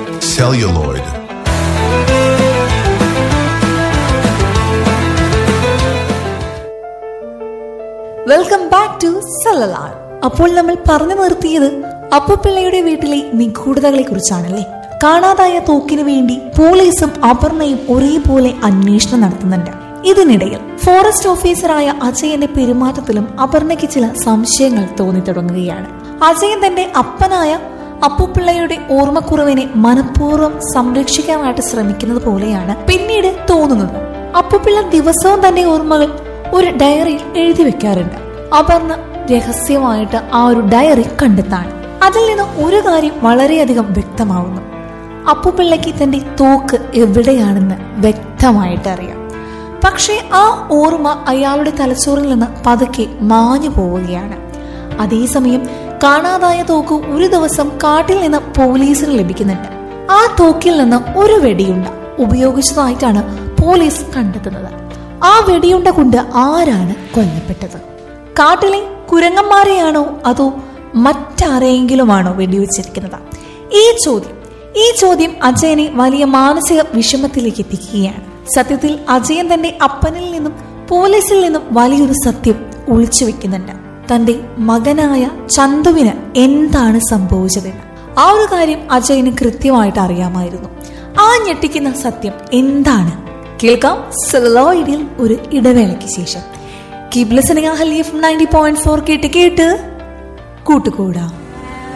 celluloid. Welcome back to സലലാർ അപ്പോൾ നമ്മൾ പറഞ്ഞു നിർത്തിയത് അപ്പുപിള്ളയുടെ വീട്ടിലെ നിഗൂഢതകളെ കുറിച്ചാണല്ലേ കാണാതായ തോക്കിനു വേണ്ടി പോലീസും അപർണയും ഒരേപോലെ അന്വേഷണം നടത്തുന്നുണ്ട് ഇതിനിടയിൽ ഫോറസ്റ്റ് ഓഫീസറായ അജയന്റെ പെരുമാറ്റത്തിലും അപർണയ്ക്ക് ചില സംശയങ്ങൾ തോന്നി തുടങ്ങുകയാണ് അജയൻ തന്റെ അപ്പനായ അപ്പുപിള്ളയുടെ ഓർമ്മക്കുറവിനെ മനഃപൂർവ്വം സംരക്ഷിക്കാനായിട്ട് ശ്രമിക്കുന്നത് പോലെയാണ് പിന്നീട് തോന്നുന്നത് അപ്പുപിള്ള ദിവസവും തന്റെ ഓർമ്മകൾ ഒരു ഡയറിയിൽ എഴുതി വെക്കാറുണ്ട് അപർണ രഹസ്യമായിട്ട് ആ ഒരു ഡയറി കണ്ടെത്താണ് അതിൽ നിന്ന് ഒരു കാര്യം വളരെയധികം വ്യക്തമാവുന്നു അപ്പുപിള്ളയ്ക്ക് തന്റെ തോക്ക് എവിടെയാണെന്ന് വ്യക്തമായിട്ട് അറിയാം പക്ഷേ ആ ഓർമ്മ അയാളുടെ തലച്ചോറിൽ നിന്ന് പതുക്കെ മാഞ്ഞു പോവുകയാണ് അതേസമയം കാണാതായ തോക്ക് ഒരു ദിവസം കാട്ടിൽ നിന്ന് പോലീസിന് ലഭിക്കുന്നുണ്ട് ആ തോക്കിൽ നിന്ന് ഒരു വെടിയുണ്ട ഉപയോഗിച്ചതായിട്ടാണ് പോലീസ് കണ്ടെത്തുന്നത് ആ വെടിയുണ്ട കൊണ്ട് ആരാണ് കൊല്ലപ്പെട്ടത് കാട്ടിലെ കുരങ്ങന്മാരെയാണോ അതോ മറ്റാരെയെങ്കിലുമാണോ വെടിവെച്ചിരിക്കുന്നത് ഈ ചോദ്യം ഈ ചോദ്യം അജയനെ വലിയ മാനസിക വിഷമത്തിലേക്ക് എത്തിക്കുകയാണ് സത്യത്തിൽ അജയൻ തന്റെ അപ്പനിൽ നിന്നും പോലീസിൽ നിന്നും വലിയൊരു സത്യം ഒളിച്ചു വെക്കുന്നുണ്ട് തന്റെ മകനായ ചന്തുവിന് എന്താണ് സംഭവിച്ചതെന്ന് ആ ഒരു കാര്യം അജയന് കൃത്യമായിട്ട് അറിയാമായിരുന്നു ആ ഞെട്ടിക്കുന്ന സത്യം എന്താണ് കേൾക്കാം സെലോയിഡിൽ ഒരു ഇടവേളയ്ക്ക് ശേഷം കീപ് ലിസണിംഗ് ഹലിയ നയൻറ്റി പോയിന്റ് ഫോർ കേട്ട് കേട്ട് കൂട്ടുകൂടാം